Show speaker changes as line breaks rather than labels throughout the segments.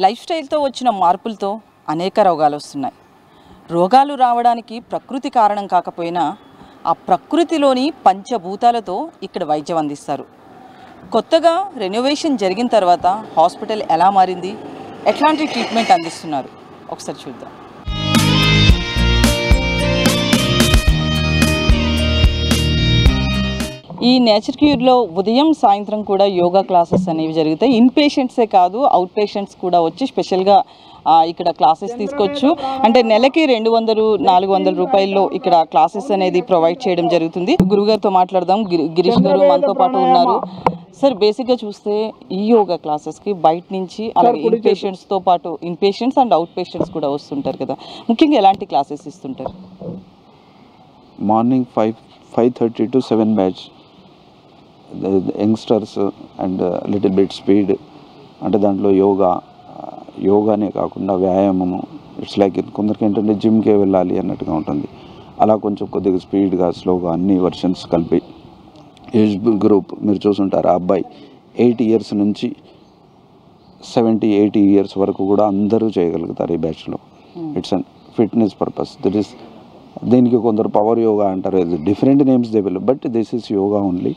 life స్టైల్తో వచ్చిన మార్పులతో అనేక రోగాలు వస్తున్నాయి రోగాలు రావడానికి ప్రకృతి కారణం కాకపోయినా ఆ ప్రకృతిలోని పంచభూతాలతో ఇక్కడ వైద్యం అందిస్తారు కొత్తగా రెనోవేషన్ జరిగిన తర్వాత హాస్పిటల్ ఎలా మారింది ఎట్లాంటి ట్రీట్మెంట్ అందిస్తున్నారు ఒకసారి చూద్దాం ఈ నేచర్ క్యూర్లో ఉదయం సాయంత్రం కూడా యోగా క్లాసెస్ అనేవి జరుగుతాయి ఇన్ పేషెంట్సే కాదు అవుట్ పేషెంట్స్ కూడా వచ్చి స్పెషల్గా ఆ, ఇక్కడ క్లాసెస్ తీసుకోవచ్చు అంటే నెలకి రెండు వందలు నాలుగు వందల రూపాయల్లో ఇక్కడ క్లాసెస్ అనేది ప్రొవైడ్ చేయడం జరుగుతుంది గురుగారితో మాట్లాడదాం గిరి- గిరీష్ గారు మనతో పాటు ఉన్నారు సార్ బేసిక్గా చూస్తే ఈ యోగా క్లాసెస్కి బయట నుంచి అలాగే ఇన్ పేషెంట్స్తో పాటు inpatients and outpatients కూడా వస్తుంటారు కదా ముఖ్యంగా ఎలాంటి క్లాసెస్ ఇస్తుంటారు
morning five five thirty to seven batch youngsters and little bit speed అంటే దాంట్లో యోగా యోగానే కాకుండా వ్యాయామము ఇట్స్ లైక్ కొందరికి ఏంటంటే జిమ్కే వెళ్ళాలి అన్నట్టుగా ఉంటుంది అలా కొంచెం కొద్దిగా స్పీడ్గా స్లోగా అన్ని వర్షన్స్ కలిపి ఏజ్ గ్రూప్ మీరు చూసుంటారు ఆ అబ్బాయి ఎయిట్ ఇయర్స్ నుంచి సెవెంటీ ఎయిటీ ఇయర్స్ వరకు కూడా అందరూ చేయగలుగుతారు ఈ బ్యాచ్లో it's an fitness purpose that is దీనికి కొందరు పవర్ యోగా అంటారు different names they will but this is yoga only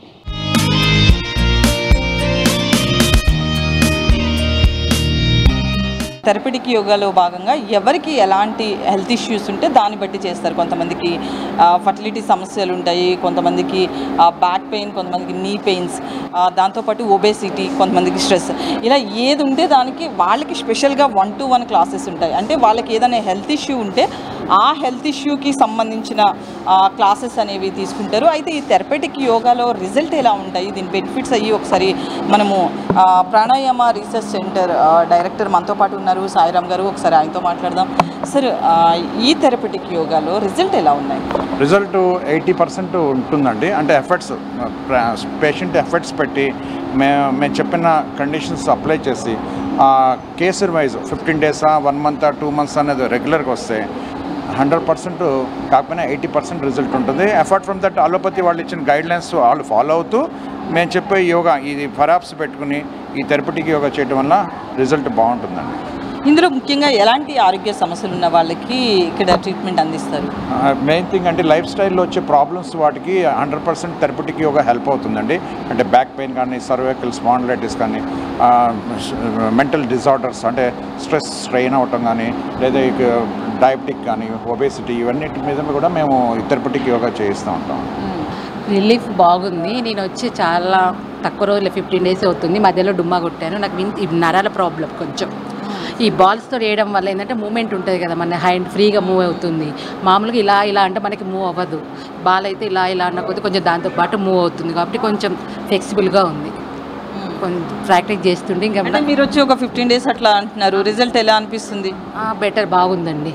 therapeutic యోగాలో భాగంగా ఎవరికి ఎలాంటి హెల్త్ ఇష్యూస్ ఉంటే దాన్ని బట్టి చేస్తారు కొంతమందికి ఫర్టిలిటీ సమస్యలు ఉంటాయి కొంతమందికి బ్యాక్ పెయిన్ కొంతమందికి నీ పెయిన్స్ దాంతోపాటు ఒబేసిటీ కొంతమందికి స్ట్రెస్ ఇలా ఏది ఉంటే దానికి వాళ్ళకి స్పెషల్గా వన్ టు వన్ క్లాసెస్ ఉంటాయి అంటే వాళ్ళకి ఏదైనా హెల్త్ ఇష్యూ ఉంటే ఆ హెల్త్ ఇష్యూకి సంబంధించిన క్లాసెస్ అనేవి తీసుకుంటారు అయితే ఈ థెరపటిక్ యోగాలో రిజల్ట్ ఎలా ఉంటాయి దీని బెనిఫిట్స్ అయ్యి ఒకసారి మనము ఆ, ప్రాణాయామ రీసెర్చ్ సెంటర్ ఆ, డైరెక్టర్ మనతో పాటు ఉన్నారు సాయిరామ్ గారు ఒకసారి ఆయనతో మాట్లాడదాం సార్ ఆ, ఈ థెరపటిక్ యోగాలో రిజల్ట్ ఎలా ఉన్నాయి
రిజల్ట్ ఎయిటీ పర్సెంట్ ఉంటుందండి అంటే ఎఫర్ట్స్ పేషెంట్ ఎఫర్ట్స్ పెట్టి మే మేము చెప్పిన కండిషన్స్ అప్లై చేసి case wise fifteen days one month two months అనేది రెగ్యులర్గా వస్తే హండ్రెడ్ పర్సెంట్ కాకపోయినా ఎయిటీ పర్సెంట్ రిజల్ట్ ఉంటుంది అపార్ట్ ఫ్రమ్ దట్ అలోపతి వాళ్ళు ఇచ్చిన గైడ్ లైన్స్ వాళ్ళు ఫాలో అవుతూ మేము చెప్పే యోగా ఇది ఫరాప్స్ పెట్టుకుని ఈ థెరపటిక్ యోగా చేయడం వల్ల రిజల్ట్ బాగుంటుందండి
ఇందులో ముఖ్యంగా ఎలాంటి ఆరోగ్య సమస్యలు ఉన్న వాళ్ళకి ఇక్కడ ట్రీట్మెంట్ అందిస్తారు
మెయిన్ థింగ్ అంటే లైఫ్ స్టైల్లో వచ్చే ప్రాబ్లమ్స్ వాటికి hundred percent therapeutic yoga help అవుతుందండి అంటే బ్యాక్ పెయిన్ కానీ సర్వైకల్ స్పాండిలైటిస్ కానీ మెంటల్ డిజార్డర్స్ అంటే స్ట్రెస్ స్ట్రెయిన్ అవటం కానీ లేదా డయాబెటిక్ కానీ ఒబేసిటీ ఇవన్నిటి మీద కూడా మేము థెరపటిక్ యోగా చేయిస్తూ ఉంటాం
రిలీఫ్ బాగుంది నేను వచ్చి చాలా తక్కువ రోజులు ఫిఫ్టీన్ డేస్ అవుతుంది మధ్యలో డుమ్మా కొట్టాను నాకు విన్ ఈ నరాల ప్రాబ్లం కొంచెం ఈ బాల్స్తో వేయడం వల్ల ఏంటంటే మూమెంట్ ఉంటుంది కదా మన హ్యాండ్ ఫ్రీగా మూవ్ అవుతుంది మామూలుగా ఇలా ఇలా అంటే మనకి మూవ్ అవ్వదు బాల్ అయితే ఇలా ఇలా అన్న కొద్ది కొంచెం దాంతో పాటు మూవ్ అవుతుంది కాబట్టి కొంచెం ఫ్లెక్సిబుల్గా ఉంది కొంచెం ప్రాక్టీస్ చేస్తుంటే
అంటే
ఇంకా
మీరు వచ్చి ఒక ఫిఫ్టీన్ డేస్ అట్లా అంటున్నారు రిజల్ట్ ఎలా అనిపిస్తుంది
బెటర్ బాగుందండి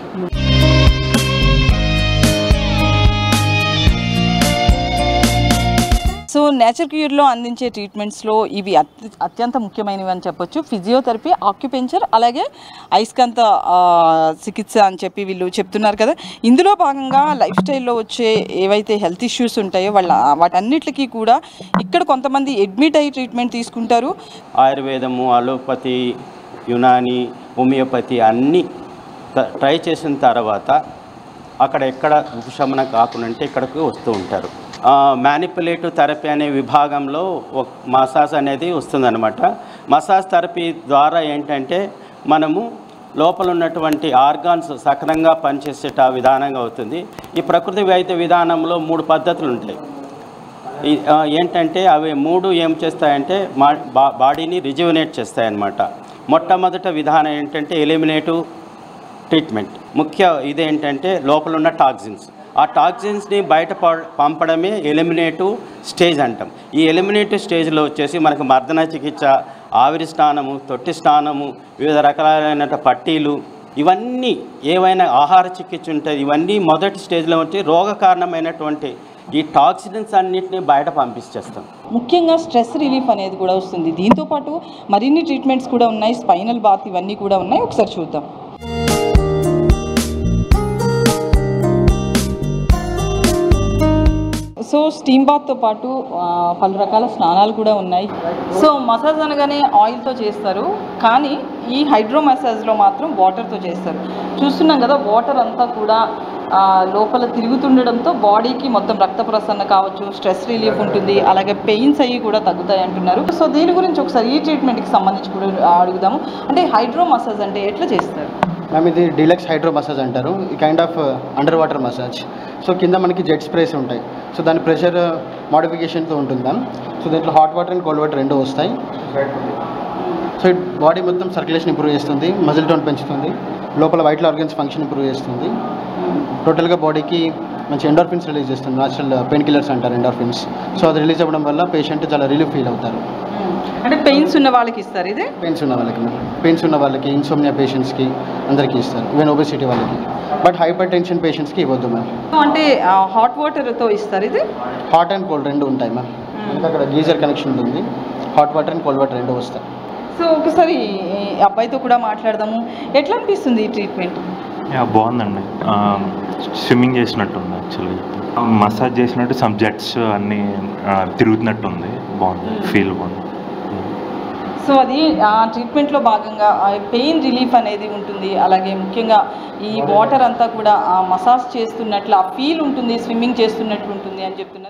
సో నేచర్ క్యూర్లో అందించే ట్రీట్మెంట్స్లో ఇవి అత్య అత్యంత ముఖ్యమైనవి అని చెప్పొచ్చు ఫిజియోథెరపీ ఆక్యుపెంచర్ అలాగే ఐస్కంత ఆ, చికిత్స అని చెప్పి వీళ్ళు చెప్తున్నారు కదా ఇందులో భాగంగా లైఫ్ స్టైల్లో వచ్చే ఏవైతే హెల్త్ ఇష్యూస్ ఉంటాయో వాళ్ళ వాటన్నిటికీ కూడా ఇక్కడ కొంతమంది అడ్మిట్ అయ్యి ట్రీట్మెంట్ తీసుకుంటారు
ఆయుర్వేదము అలోపతి యునాని హోమియోపతి అన్నీ త- ట్రై చేసిన తర్వాత అక్కడ ఎక్కడ ఉపశమనం కాకుండా అంటే ఇక్కడికి వస్తూ ఉంటారు మ్యానిపులేటివ్ థెరపీ అనే విభాగంలో ఒక మసాజ్ అనేది వస్తుందన్నమాట మసాజ్ థెరపీ ద్వారా ఏంటంటే మనము లోపల ఉన్నటువంటి ఆర్గాన్స్ సక్రంగా పనిచేసేట విధానంగా అవుతుంది ఈ ప్రకృతి వైద్య విధానంలో మూడు పద్ధతులు ఉంటాయి ఈ- ఆ, ఏంటంటే అవి మూడు ఏం చేస్తాయంటే మా బా బాడీని రిజ్యువనేట్ చేస్తాయన్నమాట మొట్టమొదట విధానం ఏంటంటే ఎలిమినేటివ్ ట్రీట్మెంట్ ముఖ్య ఇదేంటంటే లోపల ఉన్న టాక్సిన్స్ ఆ టాక్సిన్స్ని బయట ప- పంపడమే ఎలిమినేటివ్ స్టేజ్ అంటాం ఈ ఎలిమినేటివ్ స్టేజ్లో వచ్చేసి మనకు మర్దన చికిత్స ఆవిరి స్నానము తొట్టి స్నానము వివిధ రకాలైన పట్టీలు ఇవన్నీ ఏవైనా ఆహార చికిత్స ఉంటాయి ఇవన్నీ మొదటి స్టేజ్లో వచ్చి రోగ కారణమైనటువంటి ఈ టాక్సిన్స్ అన్నిటిని బయట పంపించేస్తాం
ముఖ్యంగా స్ట్రెస్ రిలీఫ్ అనేది కూడా వస్తుంది దీంతో పాటు మరిన్ని ట్రీట్మెంట్స్ కూడా ఉన్నాయి స్పైనల్ బాత్ ఇవన్నీ కూడా ఉన్నాయి ఒకసారి చూద్దాం సో స్టీమ్ బాత్తో పాటు ఆ, పలు రకాల స్నానాలు కూడా ఉన్నాయి సో మసాజ్ అనగానే ఆయిల్తో చేస్తారు కానీ ఈ హైడ్రో మసాజ్లో మాత్రం వాటర్తో చేస్తారు చూస్తున్నాం కదా వాటర్ అంతా కూడా ఆ, లోపల తిరుగుతుండడంతో బాడీకి మొత్తం రక్త ప్రసరణ కావచ్చు స్ట్రెస్ రిలీఫ్ ఉంటుంది అలాగే పెయిన్స్ అయ్యి కూడా తగ్గుతాయి అంటున్నారు సో దీని గురించి ఒకసారి ఈ ట్రీట్మెంట్కి సంబంధించి కూడా అడుగుదాము అంటే హైడ్రో మసాజ్ అంటే ఎట్లా చేస్తారు
మ్యామ్ ఇది డీలక్స్ హైడ్రో మసాజ్ అంటారు ఈ kind of under water massage so కింద మనకి జెట్ స్ప్రేస్ ఉంటాయి సో దాని ప్రెషర్ మోడిఫికేషన్తో ఉంటుంది మ్యామ్ సో దీంట్లో hot water and cold water రెండు వస్తాయి సో బాడీ మొత్తం సర్క్యులేషన్ ఇంప్రూవ్ చేస్తుంది మజిల్ టోన్ పెంచుతుంది లోపల వైటల్ ఆర్గన్స్ ఫంక్షన్ ఇంప్రూవ్ చేస్తుంది టోటల్గా బాడీకి మంచి ఎండార్ఫిన్స్ రిలీజ్ చేస్తుంది న్యాచురల్ పెయిన్ కిల్లర్స్ అంటారు ఎండార్ఫిన్స్ సో అది రిలీజ్ అవ్వడం వల్ల పేషెంట్ చాలా రిలీఫ్ ఫీల్ అవుతారు
అంటే పెయిన్స్ ఉన్న వాళ్ళకి ఇస్తారు ఇది
పెయిన్స్ ఉన్న వాళ్ళకి పెయిన్స్ ఉన్న వాళ్ళకి ఇన్సోమియా పేషెంట్స్కి అందరికీ ఇస్తారు ఈవెన్ ఒబెసిటీ వాళ్ళకి బట్ హైపర్ టెన్షన్ పేషెంట్స్కి ఇవ్వద్దు మ్యామ్
అంటే హాట్ వాటర్తో ఇస్తారు ఇది
హాట్ అండ్ కోల్డ్ రెండు ఉంటాయి మ్యామ్ మనకి అక్కడ గీజర్ కనెక్షన్ ఉంటుంది hot water and cold water రెండు వస్తాయి
సో ఒకసారి ఈ అబ్బాయితో కూడా మాట్లాడదాము ఎట్లా అనిపిస్తుంది ఈ ట్రీట్మెంట్
యా బాగుందండి స్విమ్మింగ్ చేసినట్టుంది యాక్చువల్లీ మసాజ్ చేసినట్టు సమ్ జెట్స్ అన్నీ ఆ, తిరుగుతున్నట్టుంది బాగుంది ఫీల్ బాగుంది
సో అది ఆ ట్రీట్మెంట్లో భాగంగా పెయిన్ రిలీఫ్ అనేది ఉంటుంది అలాగే ముఖ్యంగా ఈ వాటర్ అంతా కూడా ఆ మసాజ్ చేస్తున్నట్లు ఆ ఫీల్ ఉంటుంది స్విమ్మింగ్ చేస్తున్నట్లు ఉంటుంది అని చెప్తున్నారు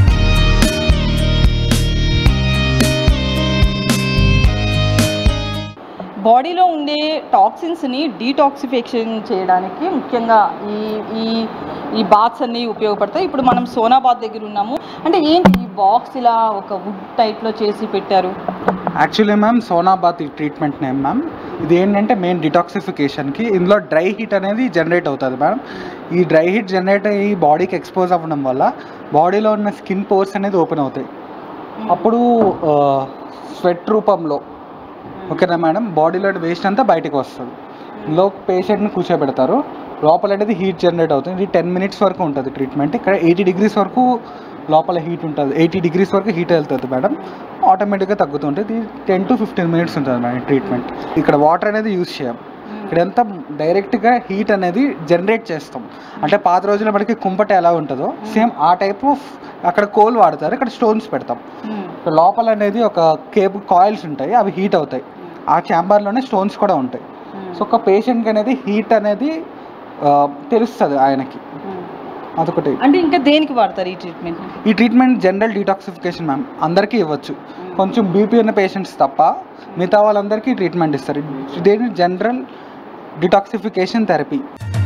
బాడీలో ఉండే టాక్సిన్స్ని డీటాక్సిఫికేషన్ చేయడానికి ముఖ్యంగా ఈ ఈ ఈ బాత్స్ అన్నీ ఉపయోగపడతాయి ఇప్పుడు మనం సోనాబాద్ దగ్గర ఉన్నాము అంటే ఏంటి ఈ బాక్స్ ఇలా ఒక వుడ్ టైప్లో చేసి పెట్టారు
యాక్చువల్లీ మ్యామ్ సోనాబాత్ ఈ ట్రీట్మెంట్ నేమ్ మ్యామ్ ఇది ఏంటంటే మెయిన్ డిటాక్సిఫికేషన్కి ఇందులో డ్రై హీట్ అనేది జనరేట్ అవుతుంది మేడం ఈ డ్రై హీట్ జనరేట్ అయ్యి బాడీకి ఎక్స్పోజ్ అవ్వడం వల్ల బాడీలో ఉన్న స్కిన్ పోర్స్ అనేది ఓపెన్ అవుతాయి అప్పుడు స్వెట్ రూపంలో ఓకేనా మేడం బాడీలో వేస్ట్ అంతా బయటకు వస్తుంది ఇందులో పేషెంట్ని కూర్చోబెడతారు లోపల అనేది హీట్ జనరేట్ అవుతుంది ఇది టెన్ మినిట్స్ వరకు ఉంటుంది ట్రీట్మెంట్ ఇక్కడ ఎయిటీ డిగ్రీస్ వరకు లోపల హీట్ ఉంటుంది ఎయిటీ డిగ్రీస్ వరకు హీట్ వెళ్తుంది మేడం ఆటోమేటిక్గా తగ్గుతుంటుంది ఇది టెన్ టు ఫిఫ్టీన్ మినిట్స్ ఉంటుంది మేడం ట్రీట్మెంట్ ఇక్కడ వాటర్ అనేది యూస్ చేయం ఇక్కడ ఎంత డైరెక్ట్గా హీట్ అనేది జనరేట్ చేస్తాం అంటే పాత రోజుల్లో మనకి కుంపట ఎలా ఉంటుందో సేమ్ ఆ టైప్ ఆఫ్ అక్కడ కోల్ వాడతారు ఇక్కడ స్టోన్స్ పెడతాం ఇక్కడ లోపల అనేది ఒక కేబుల్ కాయిల్స్ ఉంటాయి అవి హీట్ అవుతాయి ఆ ఛాంబర్లోనే స్టోన్స్ కూడా ఉంటాయి సో ఒక పేషెంట్కి అనేది హీట్ అనేది ఆ, తెలుస్తుంది ఆయనకి అదొకటి
అంటే ఇంకా దేనికి వాడతారు ఈ ట్రీట్మెంట్
ఈ ట్రీట్మెంట్ జనరల్ డీటాక్సిఫికేషన్ మ్యామ్ అందరికీ ఇవ్వచ్చు కొంచెం బీపీ ఉన్న పేషెంట్స్ తప్ప మిగతా వాళ్ళందరికీ ట్రీట్మెంట్ ఇస్తారు ఇదేంటి జనరల్ డిటాక్సిఫికేషన్ థెరపీ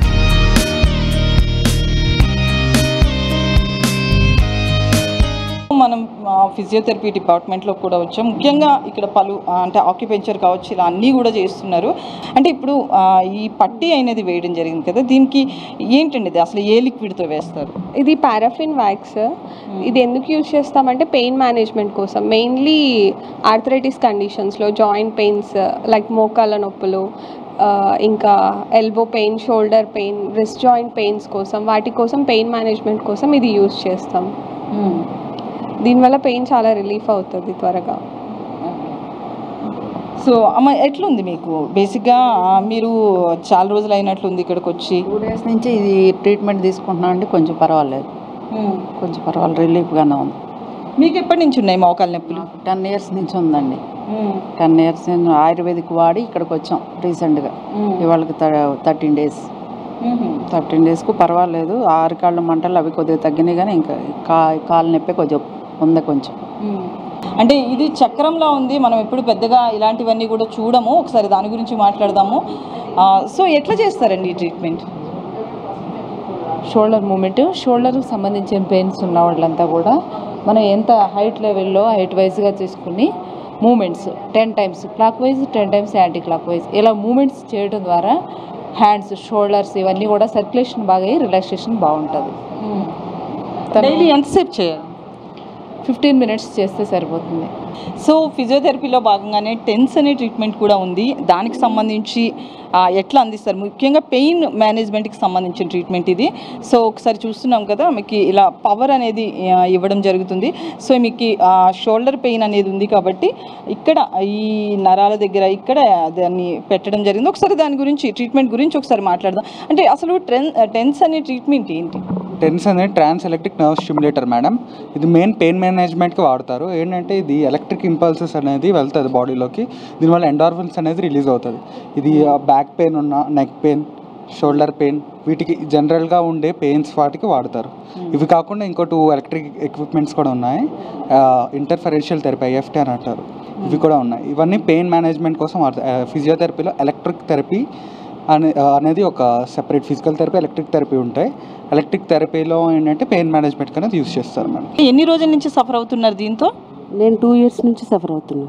మనం ఫిజియోథెరపీ డిపార్ట్మెంట్లో కూడా వచ్చాం ముఖ్యంగా ఇక్కడ పలు ఆ, అంటే ఆక్యుపెంచర్ కావచ్చు ఇలా అన్నీ కూడా చేస్తున్నారు అంటే ఇప్పుడు ఆ, ఈ పట్టి అనేది వేయడం జరిగింది కదా దీనికి ఏంటండి ఇది అసలు ఏ లిక్విడ్తో వేస్తారు
ఇది పారాఫిన్ వ్యాక్స్ ఇది ఎందుకు యూజ్ చేస్తామంటే పెయిన్ మేనేజ్మెంట్ కోసం మెయిన్లీ ఆర్థరైటిస్ కండిషన్స్లో జాయింట్ పెయిన్స్ లైక్ మోకాళ్ళ నొప్పులు ఆ, ఇంకా elbow pain shoulder pain wrist joint pains కోసం వాటి కోసం పెయిన్ మేనేజ్మెంట్ కోసం ఇది యూజ్ చేస్తాం దీనివల్ల పెయిన్ చాలా రిలీఫ్ అవుతుంది త్వరగా
సో అమ్మ ఎట్లుంది మీకు బేసిక్గా ఆ, మీరు చాలా రోజులు అయినట్లుంది ఇక్కడికి వచ్చి
టూ డేస్ నుంచి ఇది ట్రీట్మెంట్ తీసుకుంటున్నాం అంటే కొంచెం పర్వాలేదు కొంచెం పర్వాలేదు రిలీఫ్గానే ఉంది
మీకు ఎప్పటి నుంచి ఉన్నాయి మోకాల నొప్పులు
నాకు టెన్ ఇయర్స్ నుంచి ఉందండి టెన్ ఇయర్స్ నేను ఆయుర్వేదిక్ వాడి ఇక్కడికి వచ్చాం రీసెంట్గా ఇవాళకి థర్టీన్ డేస్ థర్టీన్ డేస్కు పర్వాలేదు ఆరు కాళ్ళ మంటలు అవి కొద్దిగా తగ్గినాయి కానీ ఇంకా కా కాలు నొప్పి కొంచెం ఉంది కొంచెం
అంటే ఇది చక్రంలా ఉంది మనం ఎప్పుడు పెద్దగా ఇలాంటివన్నీ కూడా చూడము ఒకసారి దాని గురించి మాట్లాడదాము ఆ, సో ఎట్లా చేస్తారండి ఈ ట్రీట్మెంట్
షోల్డర్ మూమెంట్ షోల్డర్కి సంబంధించిన పెయిన్స్ ఉన్న వాళ్ళంతా కూడా మనం ఎంత హైట్ లెవెల్లో హైట్ వైజ్గా తీసుకుని movements ten times clockwise ten times anticlockwise ఇలా మూమెంట్స్ చేయడం ద్వారా హ్యాండ్స్ షోల్డర్స్ ఇవన్నీ కూడా సర్క్యులేషన్ బాగా అయ్యి రిలాక్సేషన్ బాగుంటుంది
డైలీ ఎంతసేపు చేయాలి
ఫిఫ్టీన్ మినిట్స్ చేస్తే సరిపోతుంది
సో ఫిజియోథెరపీలో భాగంగానే టెన్స్ అనే ట్రీట్మెంట్ కూడా ఉంది దానికి సంబంధించి ఆ, ఎట్లా అందిస్తారు ముఖ్యంగా పెయిన్ మేనేజ్మెంట్కి సంబంధించిన ట్రీట్మెంట్ ఇది సో ఒకసారి చూస్తున్నాం కదా మీకు ఇలా పవర్ అనేది ఆ, ఇవ్వడం జరుగుతుంది సో మీకు షోల్డర్ పెయిన్ అనేది ఉంది కాబట్టి ఇక్కడ ఈ నరాల దగ్గర ఇక్కడ దాన్ని పెట్టడం జరిగింది ఒకసారి దాని గురించి ట్రీట్మెంట్ గురించి ఒకసారి మాట్లాడదాం అంటే అసలు ట్రెన్ టెన్స్ అనే ట్రీట్మెంట్ ఏంటి
టెన్స్ అనేది trans electric nerve stimulator madam ఇది మెయిన్ పెయిన్ మేనేజ్మెంట్కి వాడతారు ఏంటంటే ఇది ఎలక్ట్రిక్ ఇంపల్సెస్ అనేది వెళ్తుంది బాడీలోకి దీనివల్ల ఎండార్ఫిన్స్ అనేది రిలీజ్ అవుతుంది ఇది బ్యాక్ పెయిన్ ఉన్న నెక్ పెయిన్ షోల్డర్ పెయిన్ వీటికి జనరల్గా ఉండే పెయిన్స్ వాటికి వాడతారు ఇవి కాకుండా ఇంకో టూ ఎలక్ట్రిక్ ఎక్విప్మెంట్స్ కూడా ఉన్నాయి ఇంటర్ఫరెన్షియల్ థెరపీ ఐఎఫ్టీ అని అంటారు ఇవి కూడా ఉన్నాయి ఇవన్నీ పెయిన్ మేనేజ్మెంట్ కోసం వాడతారు ఫిజియోథెరపీలో ఎలక్ట్రిక్ థెరపీ అనే అనేది ఒక separate physical therapy electric therapy ఉంటాయి ఎలక్ట్రిక్ థెరపీలో ఏంటంటే పెయిన్ మేనేజ్మెంట్ అనేది యూస్ చేస్తారు మేడం
ఎన్ని రోజుల నుంచి సఫర్ అవుతున్నారు దీంతో
నేను టూ ఇయర్స్ నుంచి సఫర్ అవుతున్నాను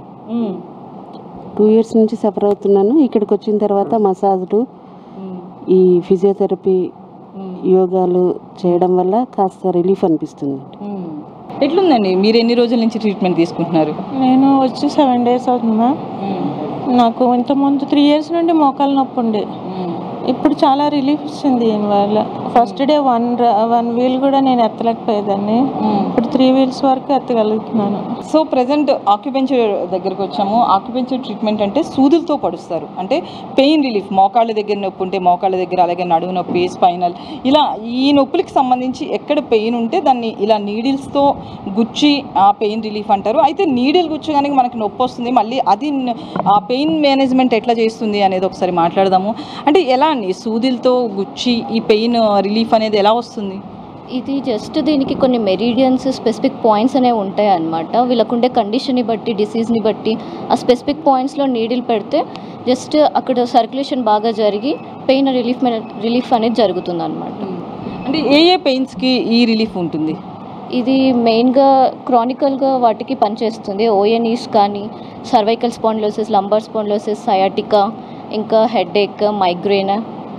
టూ ఇయర్స్ నుంచి సఫర్ అవుతున్నాను ఇక్కడికి వచ్చిన తర్వాత మసాజ్లు ఈ ఫిజియోథెరపీ యోగాలు చేయడం వల్ల కాస్త రిలీఫ్ అనిపిస్తుంది
ఎట్లుందండి మీరు ఎన్ని రోజుల నుంచి ట్రీట్మెంట్ తీసుకుంటున్నారు
నేను వచ్చి సెవెన్ డేస్ అవుతుంది మ్యామ్ నాకు ఇంతకుముందు త్రీ ఇయర్స్ నుండి మోకాలు నొప్పి ఉండే ఇప్పుడు చాలా రిలీఫ్ ఇచ్చింది దీనివల్ల ఫస్ట్ డే వన్ వన్ వీల్ కూడా నేను ఎత్తలేకపోయేదాన్ని ఇప్పుడు త్రీ వీల్స్ వరకు ఎత్తగలుగుతున్నాను
సో ప్రజెంట్ ఆక్యుపెంచర్ దగ్గరకు వచ్చాము ఆక్యుపెంచర్ ట్రీట్మెంట్ అంటే సూదులతో పడుస్తారు అంటే పెయిన్ రిలీఫ్ మోకాళ్ళ దగ్గర నొప్పి ఉంటే మోకాళ్ళ దగ్గర అలాగే నడుము నొప్పి స్పైనల్ ఇలా ఈ నొప్పులకి సంబంధించి ఎక్కడ పెయిన్ ఉంటే దాన్ని ఇలా నీడిల్స్తో గుచ్చి ఆ పెయిన్ రిలీఫ్ అంటారు అయితే నీడిల్ గుచ్చగానే మనకి నొప్పి వస్తుంది మళ్ళీ అది న- ఆ పెయిన్ మేనేజ్మెంట్ ఎట్లా చేస్తుంది అనేది ఒకసారి మాట్లాడదాము అంటే ఎలా అండి సూదిలతో గుచ్చి ఈ పెయిన్ రిలీఫ్ అనేది ఎలా వస్తుంది
ఇది జస్ట్ దీనికి కొన్ని మెరీడియన్స్ స్పెసిఫిక్ పాయింట్స్ అనేవి ఉంటాయి అన్నమాట వీళ్ళకుండే కండిషన్ని బట్టి డిసీజ్ని బట్టి ఆ స్పెసిఫిక్ పాయింట్స్లో నీడిల్ పెడితే జస్ట్ అక్కడ సర్క్యులేషన్ బాగా జరిగి పెయిన్ రిలీఫ్ రిలీఫ్ అనేది జరుగుతుంది అనమాట
అంటే ఏ ఏ పెయిన్స్కి ఈ రిలీఫ్ ఉంటుంది
ఇది మెయిన్గా క్రానికల్గా వాటికి పనిచేస్తుంది ఓఎన్ఈస్ కానీ cervical spondylosis lumbar spondylosis sciatica ఇంకా హెడేక్ మైగ్రేన్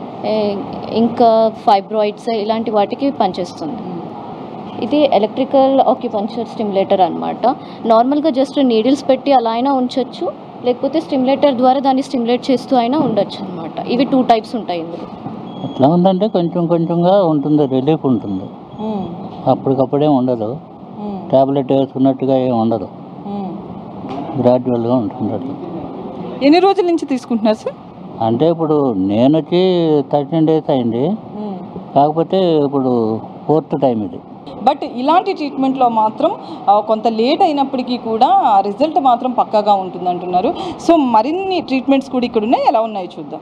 ఇంకా ఫైబ్రాయిడ్స్ ఇలాంటి వాటికి పనిచేస్తుంది ఇది ఎలక్ట్రికల్ ఆక్యుపంచర్ స్టిమ్యులేటర్ అనమాట నార్మల్గా జస్ట్ నీడిల్స్ పెట్టి అలా అయినా ఉంచవచ్చు లేకపోతే స్టిమ్యులేటర్ ద్వారా దాన్ని స్టిమ్యులేట్ చేస్తూ అయినా ఉండొచ్చు అనమాట ఇవి టూ టైప్స్ ఉంటాయి ఇందులో
ఎట్లా ఉందంటే కొంచెం కొంచెంగా ఉంటుంది రిలీఫ్ ఉంటుంది అప్పటికప్పుడే ఉండదు ట్యాబ్లెట్ వేసుకున్నట్టుగా ఏం ఉండదు గ్రాడ్యువల్గా ఉంటుంది అట్లా
ఎన్ని రోజుల నుంచి తీసుకుంటున్నారు సార్
అంటే ఇప్పుడు నేను వచ్చి థర్టీన్ డేస్ అయింది కాకపోతే ఇప్పుడు ఫోర్త్ టైం ఇది
బట్ ఇలాంటి ట్రీట్మెంట్లో మాత్రం ఆ, కొంత లేట్ అయినప్పటికీ కూడా రిజల్ట్ మాత్రం పక్కాగా ఉంటుంది అంటున్నారు సో మరిన్ని ట్రీట్మెంట్స్ కూడా ఇక్కడ ఉన్నాయి ఎలా ఉన్నాయో చూద్దాం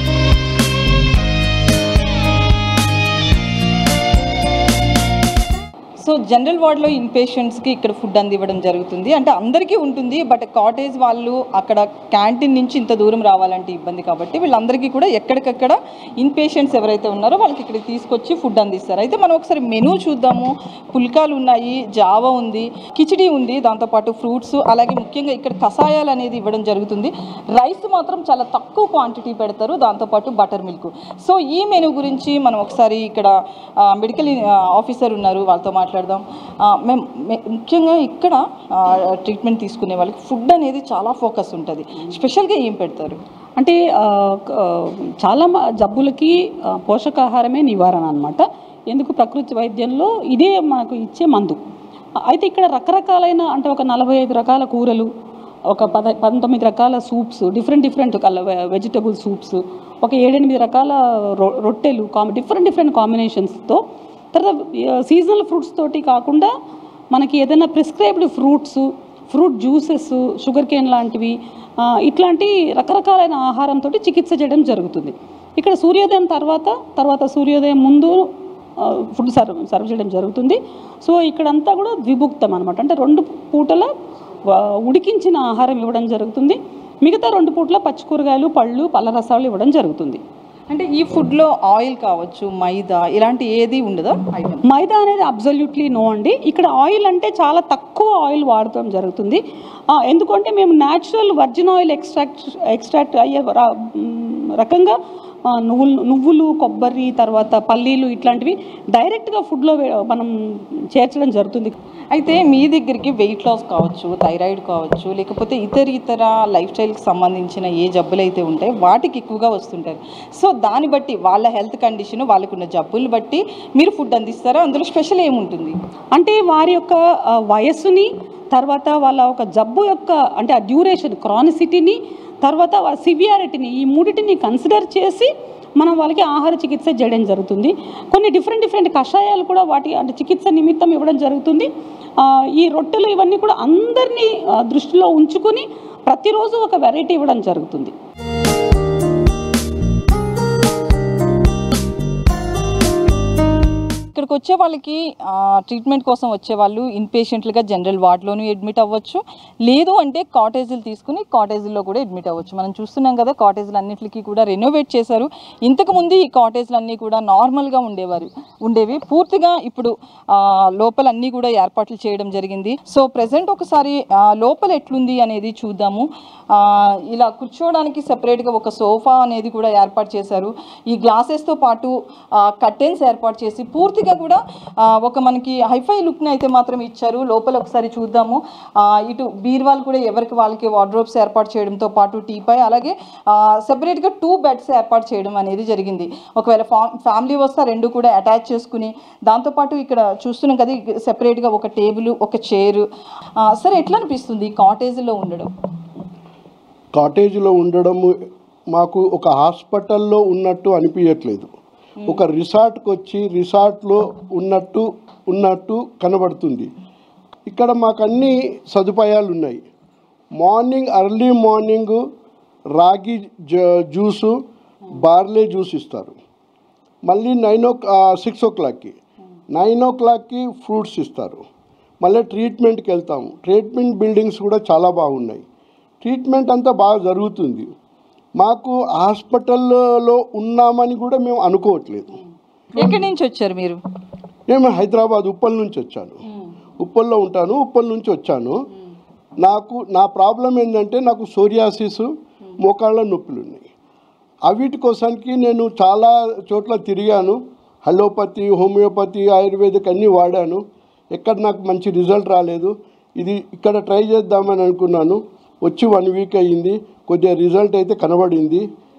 సో జనరల్ వార్డ్లో ఇన్ పేషెంట్స్కి ఇక్కడ ఫుడ్ అందివ్వడం జరుగుతుంది అంటే అందరికీ ఉంటుంది బట్ కాటేజ్ వాళ్ళు అక్కడ క్యాంటీన్ నుంచి ఇంత దూరం రావాలంటే ఇబ్బంది కాబట్టి వీళ్ళందరికీ కూడా ఎక్కడికక్కడ ఇన్ పేషెంట్స్ ఎవరైతే ఉన్నారో వాళ్ళకి ఇక్కడికి తీసుకొచ్చి ఫుడ్ అందిస్తారు అయితే మనం ఒకసారి మెనూ చూద్దాము పుల్కాలు ఉన్నాయి జావా ఉంది కిచిడి ఉంది దాంతోపాటు ఫ్రూట్స్ అలాగే ముఖ్యంగా ఇక్కడ కషాయాలు అనేది ఇవ్వడం జరుగుతుంది రైస్ మాత్రం చాలా తక్కువ క్వాంటిటీ పెడతారు దాంతోపాటు బటర్ మిల్క్ సో ఈ మెనూ గురించి మనం ఒకసారి ఇక్కడ మెడికల్ ఆఫీసర్ ఉన్నారు వాళ్ళతో మాట్లాడదాం ఆ, మేము మే- ముఖ్యంగా ఇక్కడ ట్రీట్మెంట్ తీసుకునే వాళ్ళకి ఫుడ్ అనేది చాలా ఫోకస్ ఉంటుంది స్పెషల్గా ఏం పెడతారు
అంటే ఆ, క- చాలా మ- జబ్బులకి ఆ, పోషకాహారమే నివారణ అనమాట ఎందుకు ప్రకృతి వైద్యంలో ఇదే మనకు ఇచ్చే మందు అయితే ఇక్కడ రకరకాలైన అంటే ఒక నలభై ఐదు రకాల కూరలు ఒక పద పంతొమ్మిది రకాల సూప్స్ డిఫరెంట్ డిఫరెంట్ కల వెజిటబుల్ సూప్స్ ఒక ఏడెనిమిది రకాల రొ రొట్టెలు కాంబి డిఫరెంట్ డిఫరెంట్ కాంబినేషన్స్తో తర్వాత సీజనల్ ఫ్రూట్స్ తోటి కాకుండా మనకి ఏదైనా prescribed fruits fruit juices sugar cane లాంటివి ఆ, ఇట్లాంటి రకరకాలైన ఆహారంతో చికిత్స చేయడం జరుగుతుంది ఇక్కడ సూర్యోదయం తర్వాత తర్వాత సూర్యోదయం ముందు ఆ, ఫుడ్ సర్వ్ సర్వ్ చేయడం జరుగుతుంది సో ఇక్కడంతా కూడా ద్విభుక్తం అనమాట అంటే రెండు పూటల ఆ, ఉడికించిన ఆహారం ఇవ్వడం జరుగుతుంది మిగతా రెండు పూటల పచ్చి కూరగాయలు పళ్ళు పళ్ళ రసాలు ఇవ్వడం జరుగుతుంది
అంటే ఈ ఫుడ్లో ఆయిల్ కావచ్చు మైదా ఇలాంటి ఏది ఉండదా ఐటమ్
మైదా అనేది అబ్జల్యూట్లీ నో అండి ఇక్కడ ఆయిల్ అంటే చాలా తక్కువ ఆయిల్ వాడటం జరుగుతుంది ఆ, ఎందుకంటే మేము natural virgin oil extract extract అయ్యే రా- మ్, రకంగా ఆ, నువ్వులు నువ్వులు కొబ్బరి తర్వాత పల్లీలు ఇట్లాంటివి డైరెక్ట్గా ఫుడ్లో మనం చేర్చడం జరుగుతుంది
అయితే మీ దగ్గరికి వెయిట్ లాస్ కావచ్చు థైరాయిడ్ కావచ్చు లేకపోతే ఇతర ఇతర లైఫ్ స్టైల్కి సంబంధించిన ఏ జబ్బులు అయితే ఉంటాయో వాటికి ఎక్కువగా వస్తుంటారు సో దాన్ని బట్టి వాళ్ళ హెల్త్ కండిషన్ వాళ్ళకున్న జబ్బులు బట్టి మీరు ఫుడ్ అందిస్తారా అందులో స్పెషల్ ఏముంటుంది
అంటే వారి యొక్క ఆ, వయస్సుని తర్వాత వాళ్ళ ఒక జబ్బు యొక్క అంటే ఆ డ్యూరేషన్ క్రానిసిటీని తర్వాత సివియారిటీని ఈ మూడిటిని కన్సిడర్ చేసి మనం వాళ్ళకి ఆహార చికిత్స చేయడం జరుగుతుంది కొన్ని డిఫరెంట్ డిఫరెంట్ కషాయాలు కూడా వాటి అంటే చికిత్స నిమిత్తం ఇవ్వడం జరుగుతుంది ఆ, ఈ రొట్టెలు ఇవన్నీ కూడా అందరినీ ఆ, దృష్టిలో ఉంచుకొని ప్రతిరోజు ఒక వెరైటీ ఇవ్వడం జరుగుతుంది
ఇక్కడికి వచ్చే వాళ్ళకి ట్రీట్మెంట్ కోసం వచ్చే వాళ్ళు ఇన్పేషెంట్లుగా జనరల్ వార్డ్లోనూ అడ్మిట్ అవ్వచ్చు లేదు అంటే కాటేజీలు తీసుకుని కాటేజీల్లో కూడా అడ్మిట్ అవ్వచ్చు మనం చూస్తున్నాం కదా కాటేజీలు అన్నిటికీ కూడా రెనోవేట్ చేశారు ఇంతకుముందు ఈ కాటేజీలు అన్నీ కూడా నార్మల్గా ఉండేవారు ఉండేవి పూర్తిగా ఇప్పుడు ఆ, లోపల అన్నీ కూడా ఏర్పాట్లు చేయడం జరిగింది సో ప్రజెంట్ ఒకసారి ఆ, లోపల ఎట్లుంది అనేది చూద్దాము ఆ, ఇలా కూర్చోవడానికి సెపరేట్గా ఒక సోఫా అనేది కూడా ఏర్పాటు చేశారు ఈ గ్లాసెస్తో పాటు కర్టెన్స్ ఏర్పాటు చేసి పూర్తిగా కూడా ఆ, ఒక మనకి హైఫై లుక్ని అయితే మాత్రం ఇచ్చారు లోపల ఒకసారి చూద్దాము ఆ, ఇటు బీర్వాల్ కూడా ఎవరికి వాళ్ళకి వార్డ్రోబ్స్ ఏర్పాటు చేయడంతో పాటు టీపై అలాగే సెపరేట్గా టూ బెడ్స్ ఏర్పాటు చేయడం అనేది జరిగింది ఒకవేళ ఫా ఫ్యామిలీ వస్తే ఆ రెండు కూడా అటాచ్ చేసుకుని దాంతోపాటు ఇక్కడ చూస్తున్నాం కదా సెపరేట్గా ఒక టేబుల్ ఒక చైరు సరే ఎట్లా అనిపిస్తుంది కాటేజీలో ఉండడం
కాటేజీలో ఉండడము మాకు ఒక హాస్పిటల్లో ఉన్నట్టు అనిపించట్లేదు ఒక రిసార్ట్కి వచ్చి రిసార్ట్లో ఉన్నట్టు ఉన్నట్టు కనబడుతుంది ఇక్కడ మాకు అన్ని సదుపాయాలు ఉన్నాయి మార్నింగ్ అర్లీ మార్నింగ్ రాగి జ- జ్యూసు బార్లే జ్యూస్ ఇస్తారు మళ్ళీ నైన్ ఓ సిక్స్ ఓ క్లాక్కి నైన్ ఓ క్లాక్కి ఫ్రూట్స్ ఇస్తారు మళ్ళీ ట్రీట్మెంట్కి వెళ్తాము ట్రీట్మెంట్ బిల్డింగ్స్ కూడా చాలా బాగున్నాయి ట్రీట్మెంట్ అంతా బాగా జరుగుతుంది మాకు హాస్పిటల్లో ఉన్నామని కూడా మేము అనుకోవట్లేదు
ఎక్కడి నుంచి వచ్చారు మీరు
నేను హైదరాబాద్ ఉప్పల్ నుంచి వచ్చాను ఉప్పల్లో ఉంటాను ఉప్పల్ నుంచి వచ్చాను నాకు నా ప్రాబ్లం ఏంటంటే నాకు సోరియాసిస్ మోకాళ్ళ నొప్పులు ఉన్నాయి అవిటి కోసానికి నేను చాలా చోట్ల తిరిగాను హలోపతి హోమియోపతి ఆయుర్వేదిక్ అన్నీ వాడాను ఎక్కడ నాకు మంచి రిజల్ట్ రాలేదు ఇది ఇక్కడ ట్రై చేద్దామని అనుకున్నాను వచ్చి వన్ వీక్ అయ్యింది కొద్దిగా రిజల్ట్ అయితే కనబడింది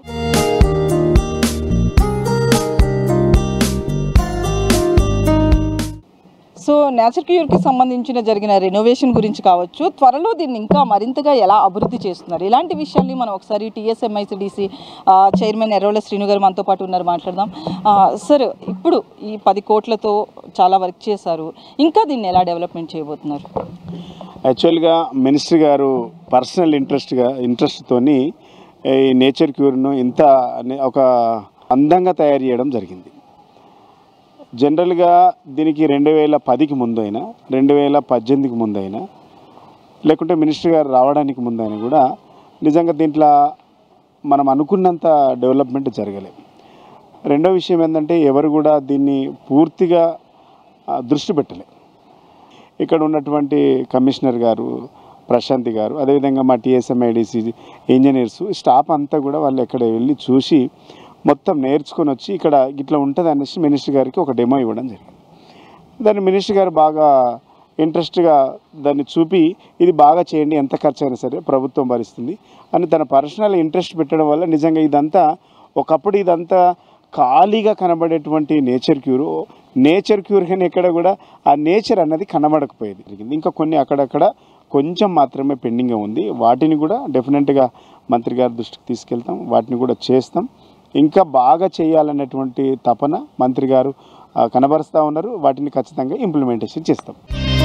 సో నేచర్ క్యూర్కి సంబంధించిన జరిగిన రెనోవేషన్ గురించి కావచ్చు త్వరలో దీన్ని ఇంకా మరింతగా ఎలా అభివృద్ధి చేస్తున్నారు ఇలాంటి విషయాల్ని మనం ఒకసారి టీఎస్ఎంఐసిడిసి చైర్మన్ ఎర్రోల శ్రీను గారు మనతో పాటు ఉన్నారు మాట్లాడదాం ఆ, సార్ ఇప్పుడు ఈ పది కోట్లతో చాలా వర్క్ చేశారు ఇంకా దీన్ని ఎలా డెవలప్మెంట్ చేయబోతున్నారు
యాక్చువల్గా మినిస్టర్ గారు పర్సనల్ ఇంట్రెస్ట్గా ఇంట్రెస్ట్తోని ఈ నేచర్ క్యూర్ను ఇంత అనే- ఒక అందంగా తయారు చేయడం జరిగింది జనరల్గా దీనికి రెండు వేల పదికి ముందైనా రెండు వేల పద్దెనిమిదికి ముందైనా లేకుంటే మినిస్టర్ గారు రావడానికి ముందైనా కూడా నిజంగా దీంట్లో మనం అనుకున్నంత డెవలప్మెంట్ జరగలేదు రెండో విషయం ఏంటంటే ఎవరు కూడా దీన్ని పూర్తిగా ఆ, దృష్టి పెట్టలేదు ఇక్కడ ఉన్నటువంటి కమిషనర్ గారు ప్రశాంతి గారు అదేవిధంగా మా టీఎస్ఎంఐడిసి ఇంజనీర్స్ స్టాఫ్ అంతా కూడా వాళ్ళు ఎక్కడ వెళ్ళి చూసి మొత్తం నేర్చుకొని వచ్చి ఇక్కడ ఇట్లా ఉంటుంది అనేసి మినిస్టర్ గారికి ఒక డెమో ఇవ్వడం జరిగింది దాన్ని మినిస్టర్ గారు బాగా ఇంట్రెస్ట్గా దాన్ని చూపి ఇది బాగా చేయండి ఎంత ఖర్చు అయినా సరే ప్రభుత్వం భరిస్తుంది అని తన పర్సనల్ ఇంట్రెస్ట్ పెట్టడం వల్ల నిజంగా ఇదంతా ఒకప్పుడు ఇదంతా ఖాళీగా కనబడేటువంటి నేచర్ క్యూర్ నేచర్ క్యూర్ కానీ ఎక్కడ కూడా ఆ నేచర్ అన్నది కనబడకపోయేది జరిగింది ఇంకా కొన్ని అక్కడక్కడ కొంచెం మాత్రమే పెండింగ్ ఉంది వాటిని కూడా డెఫినెట్గా మంత్రి గారి దృష్టికి తీసుకెళ్తాం వాటిని కూడా చేస్తాం ఇంకా బాగా చేయాలనేటువంటి తపన మంత్రి గారు ఆ, కనబరుస్తూ ఉన్నారు వాటిని ఖచ్చితంగా ఇంప్లిమెంటేషన్ చేస్తాం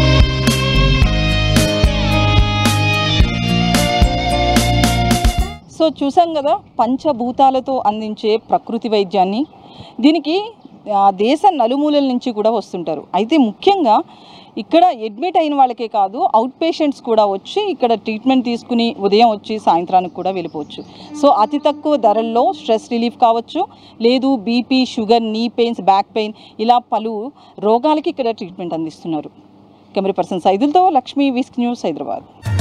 సో చూసాం కదా పంచభూతాలతో అందించే ప్రకృతి వైద్యాన్ని దీనికి ఆ, దేశ నలుమూలల నుంచి కూడా వస్తుంటారు అయితే ముఖ్యంగా ఇక్కడ అడ్మిట్ అయిన వాళ్ళకే కాదు అవుట్ పేషెంట్స్ కూడా వచ్చి ఇక్కడ ట్రీట్మెంట్ తీసుకుని ఉదయం వచ్చి సాయంత్రానికి కూడా వెళ్ళిపోవచ్చు సో అతి తక్కువ ధరల్లో స్ట్రెస్ రిలీఫ్ కావచ్చు లేదు బీపీ షుగర్ నీ పెయిన్స్ బ్యాక్ పెయిన్ ఇలా పలు రోగాలకి ఇక్కడ ట్రీట్మెంట్ అందిస్తున్నారు కెమెరా పర్సన్ సైదులతో లక్ష్మీ విస్క్ న్యూస్ హైదరాబాద్